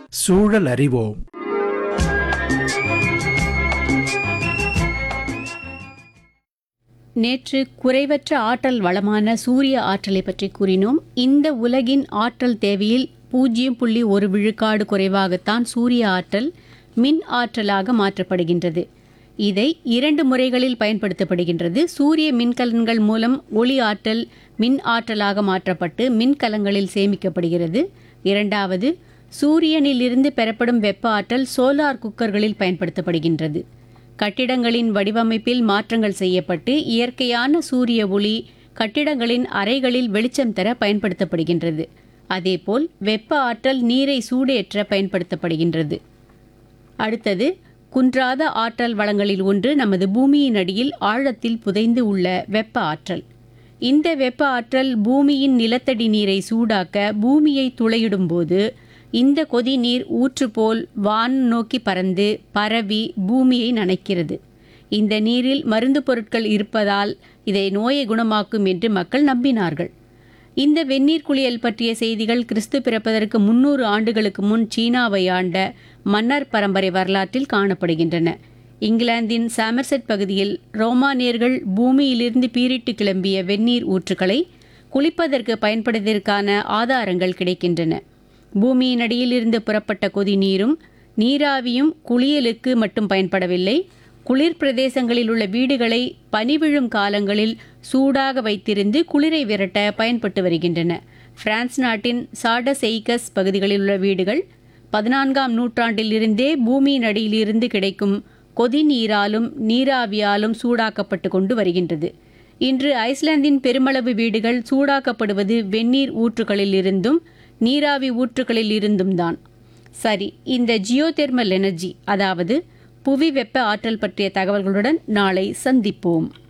சூழல் அறிவோம் நேற்று குறைவற்ற ஆற்றல் வளமான சூரிய ஆற்றலை பற்றி கூறினோம் இந்த உலகின் ஆற்றல் தேவையில் பூஜ்ஜியம் புள்ளி ஒரு விழுக்காடு குறைவாகத்தான் சூரிய ஆற்றல் மின் ஆற்றலாக மாற்றப்படுகின்றது இதை இரண்டு முறைகளில் பயன்படுத்தப்படுகின்றது சூரிய மின்கலன்கள் மூலம் ஒளி ஆற்றல் மின் ஆற்றலாக மாற்றப்பட்டு மின்கலங்களில் சேமிக்கப்படுகிறது இரண்டாவது சூரியனிலிருந்து பெறப்படும் வெப்ப ஆற்றல் சோலார் குக்கர்களில் பயன்படுத்தப்படுகின்றது கட்டிடங்களின் வடிவமைப்பில் மாற்றங்கள் செய்யப்பட்டு இயற்கையான சூரிய ஒளி கட்டிடங்களின் அறைகளில் வெளிச்சம் தர பயன்படுத்தப்படுகின்றது அதேபோல் வெப்ப ஆற்றல் நீரை சூடேற்ற பயன்படுத்தப்படுகின்றது அடுத்தது குன்றாத ஆற்றல் வளங்களில் ஒன்று நமது பூமியின் அடியில் ஆழத்தில் புதைந்து உள்ள வெப்ப ஆற்றல் இந்த வெப்ப ஆற்றல் பூமியின் நிலத்தடி நீரை சூடாக்க பூமியை துளையிடும்போது இந்த கொதி நீர் ஊற்று போல் வான் நோக்கி பறந்து பரவி பூமியை நனைக்கிறது இந்த நீரில் மருந்து பொருட்கள் இருப்பதால் இதை நோயை குணமாக்கும் என்று மக்கள் நம்பினார்கள் இந்த வெந்நீர் குளியல் பற்றிய செய்திகள் கிறிஸ்து பிறப்பதற்கு முன்னூறு ஆண்டுகளுக்கு முன் சீனாவை ஆண்ட மன்னர் பரம்பரை வரலாற்றில் காணப்படுகின்றன இங்கிலாந்தின் சாமர்செட் பகுதியில் ரோமானியர்கள் பூமியிலிருந்து பீரிட்டு கிளம்பிய வெந்நீர் ஊற்றுகளை குளிப்பதற்கு பயன்படுவதற்கான ஆதாரங்கள் கிடைக்கின்றன பூமியின் அடியிலிருந்து புறப்பட்ட கொதி நீரும் நீராவியும் குளியலுக்கு மட்டும் பயன்படவில்லை குளிர் பிரதேசங்களில் உள்ள வீடுகளை பனிவிழும் காலங்களில் சூடாக வைத்திருந்து குளிரை விரட்ட பயன்பட்டு வருகின்றன பிரான்ஸ் நாட்டின் சாடசெய்கஸ் பகுதிகளில் உள்ள வீடுகள் பதினான்காம் நூற்றாண்டில் இருந்தே பூமியின் அடியிலிருந்து கிடைக்கும் கொதி நீராலும் நீராவியாலும் சூடாக்கப்பட்டு கொண்டு வருகின்றது இன்று ஐஸ்லாந்தின் பெருமளவு வீடுகள் சூடாக்கப்படுவது வெந்நீர் ஊற்றுகளில் இருந்தும் நீராவி ஊற்றுகளில் இருந்தும் தான் சரி இந்த ஜியோதெர்மல் எனர்ஜி அதாவது புவி வெப்ப ஆற்றல் பற்றிய தகவல்களுடன் நாளை சந்திப்போம்